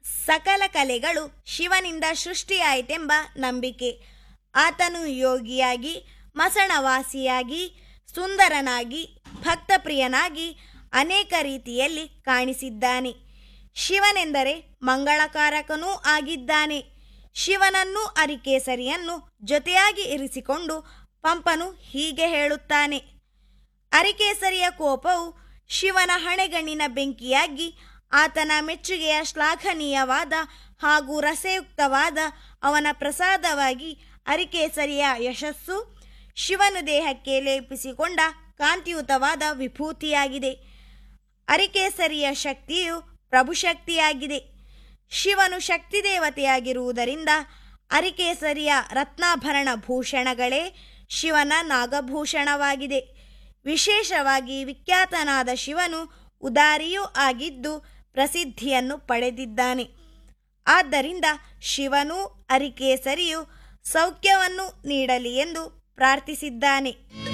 ಸಕಲ ಕಲೆಗಳು ಶಿವನಿಂದ ಸೃಷ್ಟಿಯಾಯಿತೆಂಬ ನಂಬಿಕೆ ಆತನು ಯೋಗಿಯಾಗಿ ಮಸಣವಾಸಿಯಾಗಿ ಸುಂದರನಾಗಿ ಭಕ್ತಪ್ರಿಯನಾಗಿ ಅನೇಕ ರೀತಿಯಲ್ಲಿ ಕಾಣಿಸಿದ್ದಾನೆ ಶಿವನೆಂದರೆ ಮಂಗಳಕಾರಕನೂ ಆಗಿದ್ದಾನೆ ಶಿವನನ್ನು ಅರಿಕೇಸರಿಯನ್ನು ಜೊತೆಯಾಗಿ ಇರಿಸಿಕೊಂಡು ಪಂಪನು ಹೀಗೆ ಹೇಳುತ್ತಾನೆ ಅರಿಕೇಸರಿಯ ಕೋಪವು ಶಿವನ ಹಣೆಗಣ್ಣಿನ ಬೆಂಕಿಯಾಗಿ ಆತನ ಮೆಚ್ಚುಗೆಯ ಶ್ಲಾಘನೀಯವಾದ ಹಾಗೂ ರಸಯುಕ್ತವಾದ ಅವನ ಪ್ರಸಾದವಾಗಿ ಅರಿಕೇಸರಿಯ ಯಶಸ್ಸು ಶಿವನು ದೇಹಕ್ಕೆ ಲೇಪಿಸಿಕೊಂಡ ಕಾಂತಿಯುತವಾದ ವಿಭೂತಿಯಾಗಿದೆ ಅರಿಕೇಸರಿಯ ಶಕ್ತಿಯು ಪ್ರಭುಶಕ್ತಿಯಾಗಿದೆ ಶಿವನು ಶಕ್ತಿ ದೇವತೆಯಾಗಿರುವುದರಿಂದ ಅರಿಕೇಸರಿಯ ರತ್ನಾಭರಣ ಭೂಷಣಗಳೇ ಶಿವನ ನಾಗಭೂಷಣವಾಗಿದೆ ವಿಶೇಷವಾಗಿ ವಿಖ್ಯಾತನಾದ ಶಿವನು ಉದಾರಿಯೂ ಆಗಿದ್ದು ಪ್ರಸಿದ್ಧಿಯನ್ನು ಪಡೆದಿದ್ದಾನೆ ಆದ್ದರಿಂದ ಶಿವನು ಅರಿಕೇಸರಿಯು ಸೌಖ್ಯವನ್ನು ನೀಡಲಿ ಎಂದು ಪ್ರಾರ್ಥಿಸಿದ್ದಾನೆ